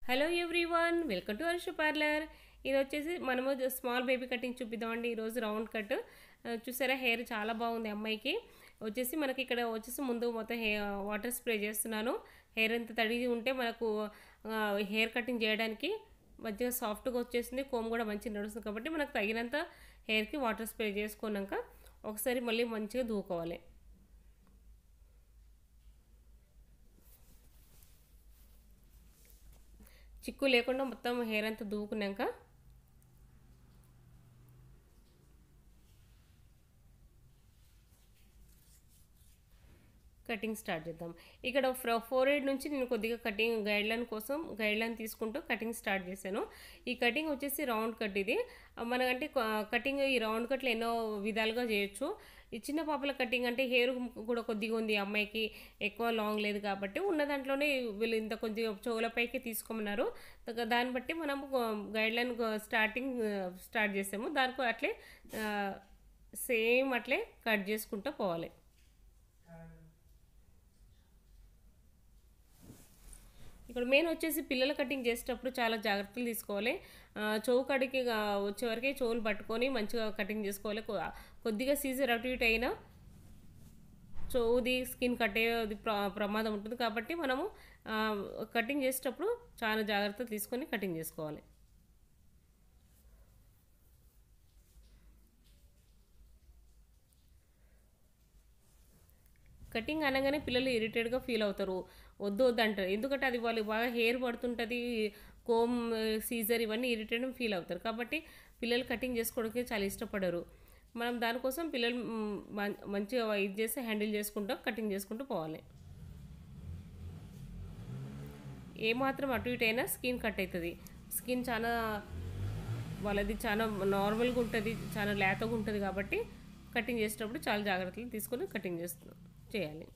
hello everyone welcome to Harsha parlour ఇది వచ్చేసి మనము స్మాల్ బేబీ కటింగ్ చూపిద్దామండి ఈరోజు రౌండ్ కట్ ఆ, చూసారా హెయిర్ చాలా బాగుంది అమ్మాయికి వచ్చేసి మనకి ఇక్కడ వచ్చేసి ముందు మొత్తం హెయిర్ వాటర్ స్ప్రే చేస్తున్నాను హెయిర్ ఎంత తడిగి ఉంటే మనకు ఆ, హెయిర్ కటింగ్ చేయడానికి మంచిగా సాఫ్ట్గా వచ్చేసింది కోమ్ కూడా మంచిగా నడుస్తుంది కాబట్టి మనకు తగినంత హెయిర్కి వాటర్ స్ప్రే చేసుకున్నాక ఒకసారి మళ్ళీ మంచిగా దూకోవాలి చిక్కు లేకుండా మొత్తం హెయిర్ అంతా దూకున్నాక కటింగ్ స్టార్ట్ చేద్దాం ఇక్కడ ఫోర్ హెడ్ నుంచి నేను కొద్దిగా కటింగ్ గైడ్ లైన్ కోసం గైడ్ లైన్ తీసుకుంటూ కటింగ్ స్టార్ట్ చేశాను ఈ కటింగ్ వచ్చేసి రౌండ్ కట్ ఇది మనకంటే కటింగ్ ఈ రౌండ్ కట్లు ఎన్నో విధాలుగా చేయొచ్చు ఈ చిన్న పాపల కటింగ్ అంటే హెయిర్ కూడా కొద్దిగా ఉంది అమ్మాయికి ఎక్కువ లాంగ్ లేదు కాబట్టి ఉన్న దాంట్లోనే వీళ్ళు ఇంత కొద్దిగా చెవులపైకి తీసుకోమన్నారు దా- దాన్ని బట్టి మనం గైడ్ లైన్ స్టార్టింగ్ స్టార్ట్ చేసాము దానికి అట్లే సేమ్ అట్లే కట్ చేసుకుంటూ పోవాలి ఇక్కడ మెయిన్ వచ్చేసి పిల్లల కటింగ్ చేసేటప్పుడు చాలా జాగ్రత్తలు తీసుకోవాలి ఆ, చెవు కడికి ఆ, వచ్చే వరకే చెవులు పట్టుకొని మంచిగా కటింగ్ చేసుకోవాలి కొ- కొద్దిగా సీజర్ అటు ఇటు అయినా చెవుది స్కిన్ కట్టేది ప్ర ప్రమాదం ఉంటుంది కాబట్టి మనము ఆ, కటింగ్ చేసేటప్పుడు చాలా జాగ్రత్తలు తీసుకొని కటింగ్ చేసుకోవాలి కటింగ్ అనగానే పిల్లలు ఇరిటేట్గా ఫీల్ అవుతారు వద్దు వద్దు అంటారు ఎందుకంటే అది వాళ్ళు బాగా హెయిర్ పడుతుంటుంది కోమ్ సీజర్ ఇవన్నీ ఇరిటేట్ ఫీల్ అవుతారు కాబట్టి పిల్లలు కటింగ్ చేసుకోవడానికి చాలా ఇష్టపడరు మనం దానికోసం పిల్లలు మ్, మం- మంచిగా ఇది చేసి హ్యాండిల్ చేసుకుంటూ కటింగ్ చేసుకుంటూ పోవాలి ఏమాత్రం అటు ఇటు అయినా స్కిన్ కట్ అవుతుంది స్కిన్ చాలా వాళ్ళది చాలా నార్మల్గా ఉంటుంది చాలా లేతగా ఉంటుంది కాబట్టి కటింగ్ చేసేటప్పుడు చాలా జాగ్రత్తలు తీసుకొని కటింగ్ చేస్తు చేయాలి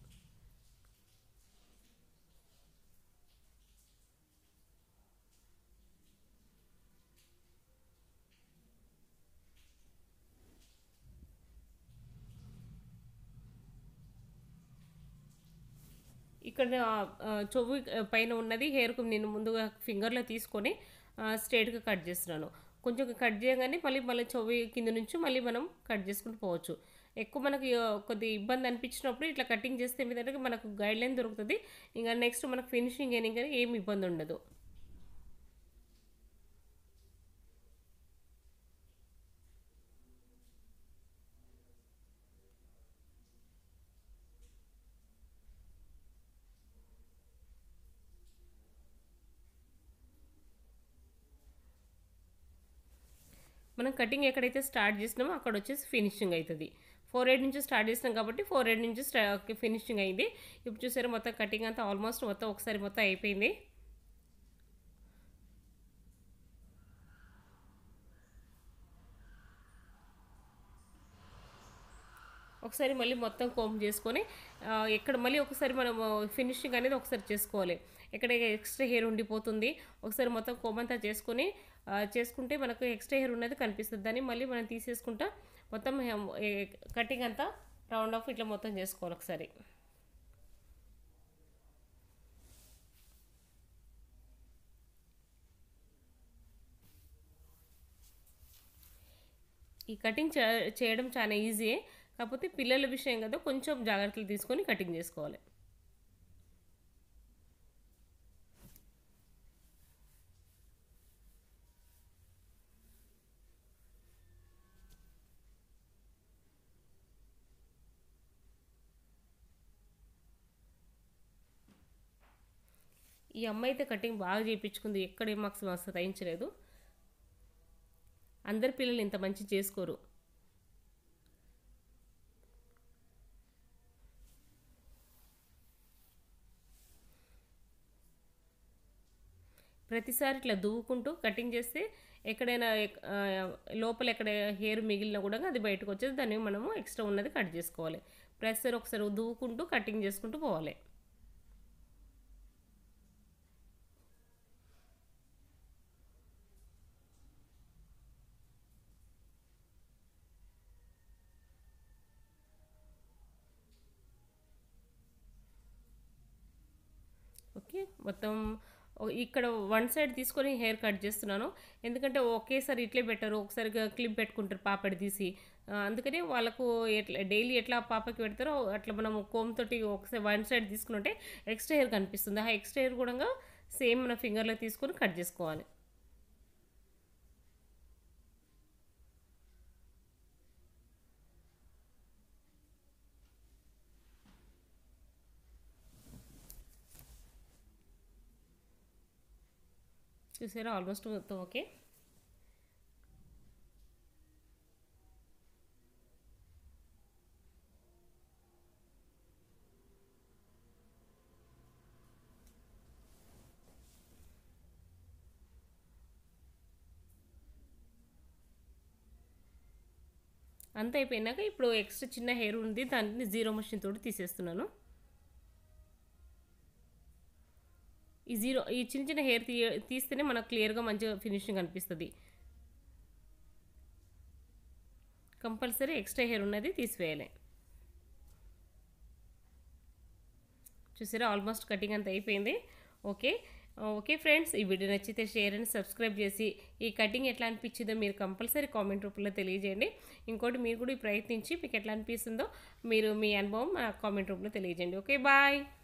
ఇక్కడ ఆ, చెవు పైన ఉన్నది హెయిర్కు నేను ముందుగా ఫింగర్లో తీసుకొని స్ట్రైట్గా కట్ చేస్తున్నాను కొంచెం కట్ చేయగానే మళ్ళీ మళ్ళీ చెవి కింద నుంచి మళ్ళీ మనం కట్ చేసుకుంటూ పోవచ్చు ఎక్కువ మనకి ఆ, కొద్ది ఇబ్బంది అనిపించినప్పుడు ఇట్లా కటింగ్ చేస్తే ఏంటంటే మనకు గైడ్ లైన్ దొరుకుతుంది ఇంకా నెక్స్ట్ మనకు ఫినిషింగ్ అయినా కానీ ఏమి ఇబ్బంది ఉండదు మనం కటింగ్ ఎక్కడైతే స్టార్ట్ చేసినామో అక్కడ వచ్చేసి ఫినిషింగ్ అవుతుంది ఫోర్ ఎయిట్ నుంచి స్టార్ట్ చేసినాం కాబట్టి ఫోర్ ఎయిట్ నుంచి స్టా ఫినిషింగ్ అయింది ఇప్పుడు చూసారా మొత్తం కటింగ్ అంతా ఆల్మోస్ట్ మొత్తం ఒకసారి మొత్తం అయిపోయింది ఒకసారి మళ్ళీ మొత్తం కోమ్ చేసుకొని ఆ, ఎక్కడ మళ్ళీ ఒకసారి మనం ఫినిషింగ్ అనేది ఒకసారి చేసుకోవాలి ఎక్కడ ఎక్స్ట్రా హెయిర్ ఉండిపోతుంది ఒకసారి మొత్తం కోమ్ అంతా చేసుకొని ఆ, చేసుకుంటే మనకు ఎక్స్ట్రా హెయిర్ ఉన్నది కనిపిస్తుంది దాన్ని మళ్ళీ మనం తీసేసుకుంటా మొత్తం కటింగ్ అంతా రౌండ్ ఆఫ్ ఇట్లా మొత్తం చేసుకోవాలి ఒకసారి ఈ కటింగ్ చే- చేయడం చాలా ఈజీయే కాకపోతే పిల్లల విషయం కదా కొంచెం జాగ్రత్తలు తీసుకొని కటింగ్ చేసుకోవాలి ఈ అమ్మాయి అయితే కటింగ్ బాగా చేయించుకుంది ఎక్కడ ఏం మాకు మస్తు తయించలేదు అందరి పిల్లలు ఇంత మంచి చేసుకోరు ప్రతిసారి ఇట్లా దువ్వుకుంటూ కటింగ్ చేస్తే ఎక్కడైనా ఎక్- ఆ, లోపల ఎక్కడ హెయిర్ మిగిలినా కూడా అది బయటకు వచ్చేది దాన్ని మనము ఎక్స్ట్రా ఉన్నది కట్ చేసుకోవాలి ప్రతిసారి ఒకసారి దువ్వుకుంటూ కటింగ్ చేసుకుంటూ పోవాలి ఓకే మొత్తం ఓ- ఇక్కడ వన్ సైడ్ తీసుకొని హెయిర్ కట్ చేస్తున్నాను ఎందుకంటే ఒకేసారి ఇట్లే పెట్టరు ఒకసారి క్లిప్ పెట్టుకుంటారు పాపడి తీసి ఆ, అందుకని వాళ్ళకు ఎట్లా డైలీ ఎట్లా పాపకి పెడతారో అట్లా మనం కోమ్ తోటి ఒకసారి వన్ సైడ్ తీసుకుంటే ఎక్స్ట్రా హెయిర్ కనిపిస్తుంది ఆ ఎక్స్ట్రా హెయిర్ కూడా సేమ్ మన ఫింగర్లో తీసుకొని కట్ చేసుకోవాలి చూసారా ఆల్మోస్ట్ మొత్తం ఓకే అంత అయిపోయినాక ఇప్పుడు ఎక్స్ట్రా చిన్న హెయిర్ ఉంది దాన్ని జీరో మషిన్ తోటి తీసేస్తున్నాను ఈ జీరో ఈ చిన్న చిన్న హెయిర్ తీ తీస్తేనే మనకు క్లియర్గా మంచిగా ఫినిషింగ్ అనిపిస్తుంది కంపల్సరీ ఎక్స్ట్రా హెయిర్ ఉన్నది తీసివేయాలి చూసారా ఆల్మోస్ట్ కటింగ్ అంత అయిపోయింది ఓకే ఓకే ఫ్రెండ్స్ ఈ వీడియో నచ్చితే షేర్ అండ్ సబ్స్క్రైబ్ చేసి ఈ కటింగ్ ఎట్లా అనిపించిందో మీరు కంపల్సరీ కామెంట్ రూపంలో తెలియజేయండి ఇంకోటి మీరు కూడా ఈ ప్రయత్నించి మీకు ఎట్లా అనిపిస్తుందో మీరు మీ అనుభవం కామెంట్ రూపంలో తెలియజేయండి ఓకే బాయ్